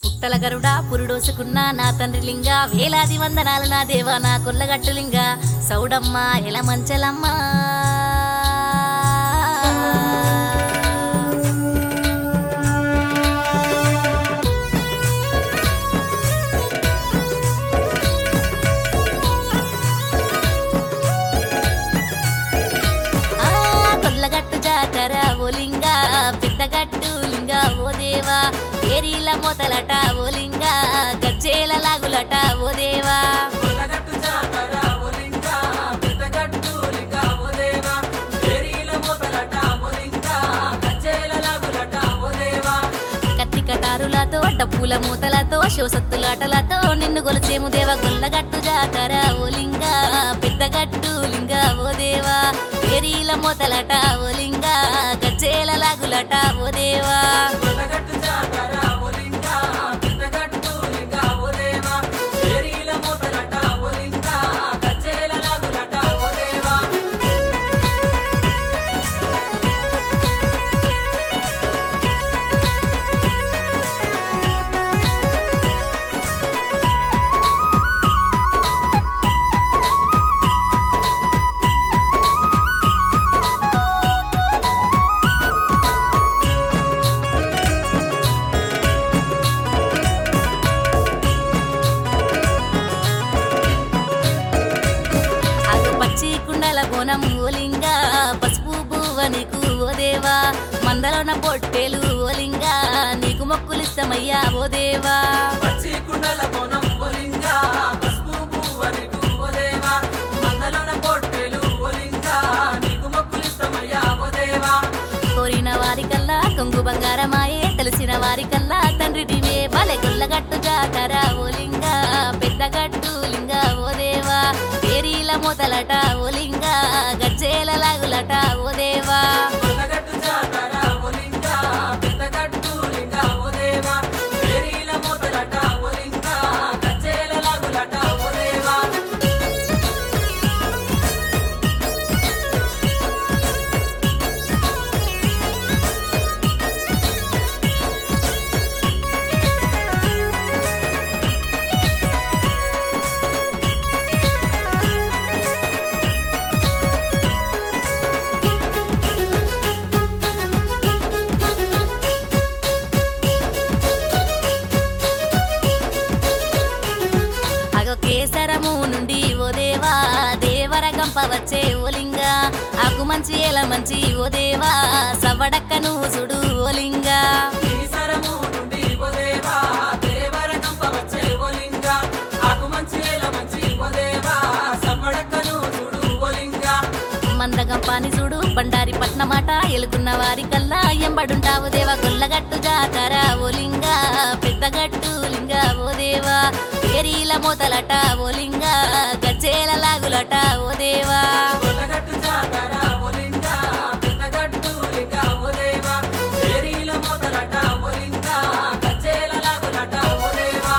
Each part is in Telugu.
పుట్టల గరుడా పురుడోసుకున్న నా తండ్రి లింగ వేలాది వందనాలు నా దేవా నా కొల్లగట్టు లింగ సౌడమ్మ ఎల మంచలమ్మ ఆ, కొల్లగట్టు జాతర ఓ లింగ పెద్దగట్టు లింగ ఓ దేవా ఏరీల మొదలట ఓ లింగ గజ్జేల లాగులట ఓ దేవా కొల్లగట్టు జాతర ఒలింగ, పెద్దగట్టు లింగ ఓదేవా, ఏరీల మొదలట ఒలింగ, గజ్జెల లాగులట ఓదేవా. కత్తి కటారులతో డప్పుల మూతలతో శోసత్తులాటలతో నిన్ను గొలిచేము దేవ గొల్లగట్టు జాతర ఓ లింగ పెద్దగట్టు లింగ ఓ దేవా ఏరీల మొదలట ఓ లింగ గజ్జేల లాగులట ఓ దేవా కొల్లగట్టు జాతర ఒలింగ, పెద్దగట్టు లింగ ఓదేవా, ఏరీల మొదలట ఒలింగ, గజ్జెల లాగులట ఓదేవా. అగు పచ్చి కుండల బోనం ఓలింగ పసుపు బువ్వనికు ఓ దేవా మందలోన పొట్టేలు ఓలింగ నీకు మొక్కులిస్తమయ్యా ఓ దేవా పచ్చి కుండల బోనం ఒలింగ, పసుపు పువ్వనికు ఓదేవా, మందలోన పొట్టెలు ఒలింగ, నీకు మొక్కులిస్తమయ్యా ఓదేవా. కోరిన వారికల్లా కొంగు బంగారమాయే తెలిసిన వారికల్లా తండ్రిటివే బలె గుల్లగట్టు జాతర ఓలింగ పెద్దగట్టు లింగ ఓ దేవా పేరీల మొదలట ఓలింగ గజ్జేల లాగులట ఓ దేవా కొల్లగట్టు జాతర ఒలింగ, పెద్దగట్టు లింగ ఓదేవా, ఏరీల మొదలట ఒలింగ, గజ్జెల లాగులట ఓదేవా. అగో కేసరము నుండి ఓ దేవా దేవర గంప వచ్చే ఓలింగ ఆకు మంచి ఎల మంచి ఓ దేవా సవడక్క నువ్వు సుడు ఓలింగ ఈసరము నుండి ఓదేవా, దేవర కంప వచ్చే ఓలింగ, ఆకు మంచి ఏల మంచి ఓదేవా, సమ్మడక్కను చూడు ఓలింగ. మందగంపాని చూడు బండారి పట్నమాట ఎలుకున్న వారి కల్లా ఎంబడుంటావు దేవా గొల్లగట్టు జాతర ఓలింగ పెద్దగట్టు లింగ ఓ దేవా పేరీల మూతలట ఓలింగ గజ్జేల లాగులట ఓ దేవా కొల్లగట్టు జాతర ఒలింగ, పెద్దగట్టు లింగ ఓదేవా, ఏరీల మొదలట ఒలింగ, గజ్జెల లాగులట ఓదేవా.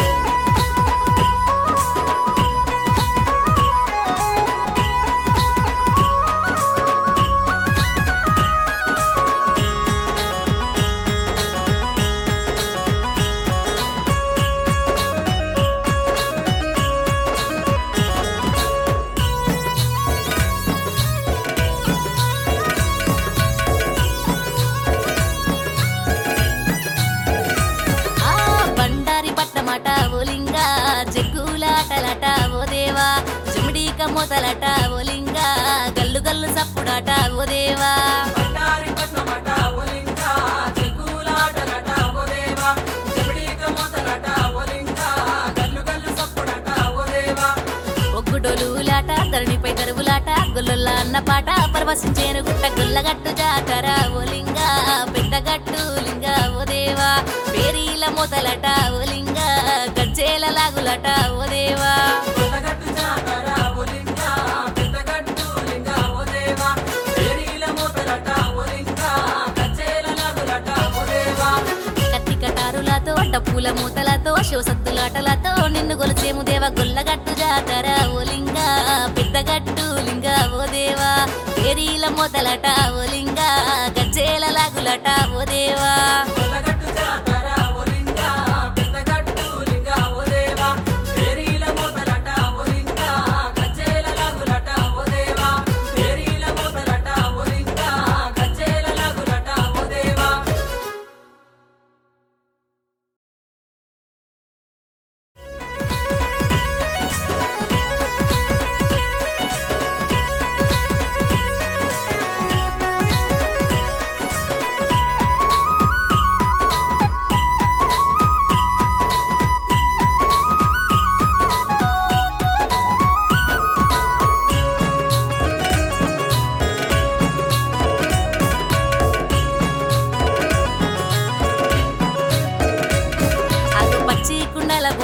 ఆ బండారి పట్టమట ఓలింగ జగ్గులాటలట ఓ దేవా జుమిడీక మూతలట ఓలింగ గల్లు గల్లు సప్పుడాట ఓ దేవా బండారి పట్నమట ఒలింగ, చెక్కులాటలట ఓదేవా, చెమిడీక మొదలట ఒలింగ, గల్లు గల్లు సప్పుడట ఓదేవా. ఒగ్గుడోలులాట ధరణిపై దరువులాట గొల్లొల్ల అన్న పాట పరవశించేను గుట్ట గొల్లగట్టు జాతర ఓలింగ పెద్దగట్టు లింగ ఓ దేవా పేరీల మూతలట ఓలింగ గజ్జేల లాగులట ఓ దేవా కొల్లగట్టు జాతర ఒలింగ, పెద్దగట్టు లింగ ఓదేవా, ఏరీల మూతలట ఒలింగ, గజ్జెల లాగులట ఓదేవా. కత్తి కటారులతో డప్పుల మూతలతో శోసత్తులాటలతో నిన్ను గొలిచేము దేవ గొల్లగట్టు జాతర ఓలింగ పెద్దగట్టు లింగ ఓ దేవా పేరీల మూతలట ఓలింగ గజ్జేల లాగులట ఓ దేవా కొల్లగట్టు జాతర ఒలింగ,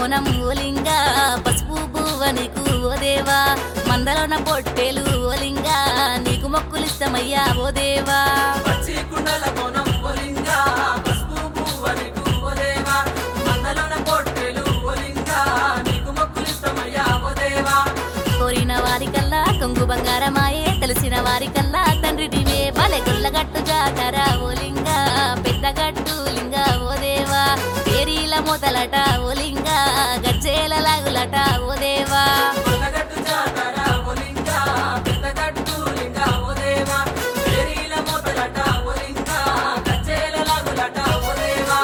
బోనం ఓలింగా పసుపు పువ్వ నీకు ఓ దేవా మందలోన పొట్టేలు ఓలింగా నీకు మొక్కులిస్తమయ్యా ఓ దేవా పచ్చి కుండల బోనం ఒలింగా పసుపు పువ్వనికు ఓదేవా మందలోన పొట్టెలు ఒలింగా నీకు మొక్కులిస్తమయ్యా ఓదేవా కోరిన వారికల్లా కొంగు బంగారమాయే తెలిసిన వారికల్లా తండ్రిటివే బలె గుల్లగట్టు జాతర ఓలింగా పెద్ద గట్టు లింగా ఓ దేవా పేరీల మూతలట ఓలింగా గజ్జేల లాగులట ఓ దేవా కొల్లగట్టు జాతర ఒలింగా పెద్దగట్టు లింగా ఓదేవా పేరీల మోతలట ఒలింగా గజ్జేల లాగులట ఓదేవా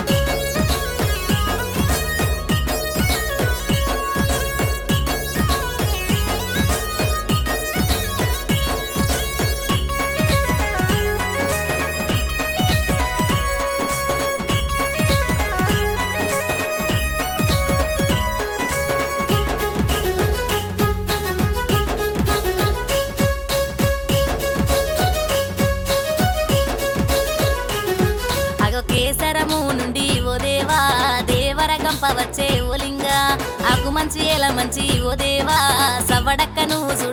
అగో కేసరము నుండి ఓ దేవా దేవర గంప వచ్చే ఓలింగా ఆకు మంచి ఎల మంచి ఓ దేవా సవ్వడక్కను